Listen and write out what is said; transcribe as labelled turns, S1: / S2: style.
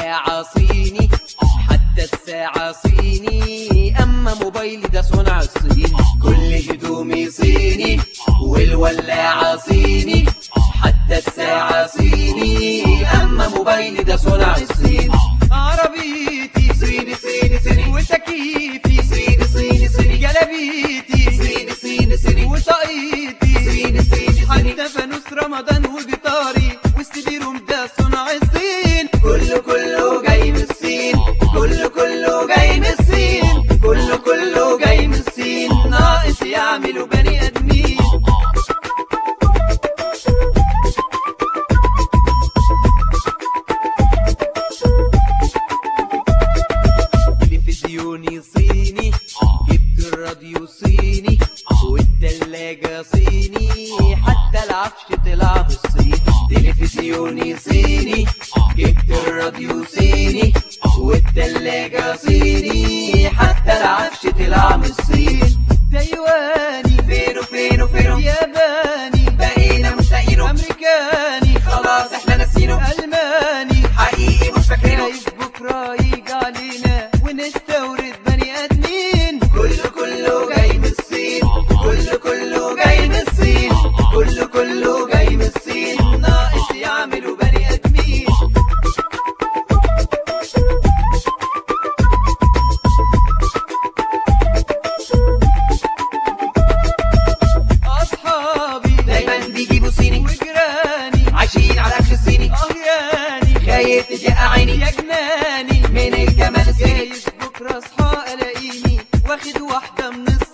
S1: والولاعة صيني حتى الساعة صيني أما موبايلي ده صنع الصين كل هدومي صيني والولاعة صيني حتى الساعة صيني أما موبايلي ده صنع الصين عربيتي صيني صيني صيني وتكييفي صيني صيني صيني جلابيتي صيني صيني صيني وطاقيتي صيني صيني صيني حتى فانوس رمضان وجيتاري والسيديروم ده صنع الصين كله كله جاي من الصين كله كله جاي من الصين كله كله جاي من الصين ناقص يعملوا بني ادمين تلفزيوني صيني جبت الراديو صيني والتلاجة صيني حتى العفش طلع من الصين تلفزيوني صيني جبت الراديو صيني والتلاجة صيني حتى العفش طلع من الصين تايواني فينو فينو فينو ياباني بقينا مشتاقينه امريكاني خلاص احنا ناسينه الماني حقيقي مش فاكرينه خايف بكره يجي علينا ونستورد بني ادمين كله كله جاي من الصين كله كله جاي من الصين كله كله جاي من الصين ناقص يعملوا بني ادمين اصحابي دايما بيجيبوا صيني وجيراني عايشين على اكل الصيني اه ياني خايف تضيق عيني يا جناني من الجمال الصيني بكره اصحى الاقيني واخد واحده من الصين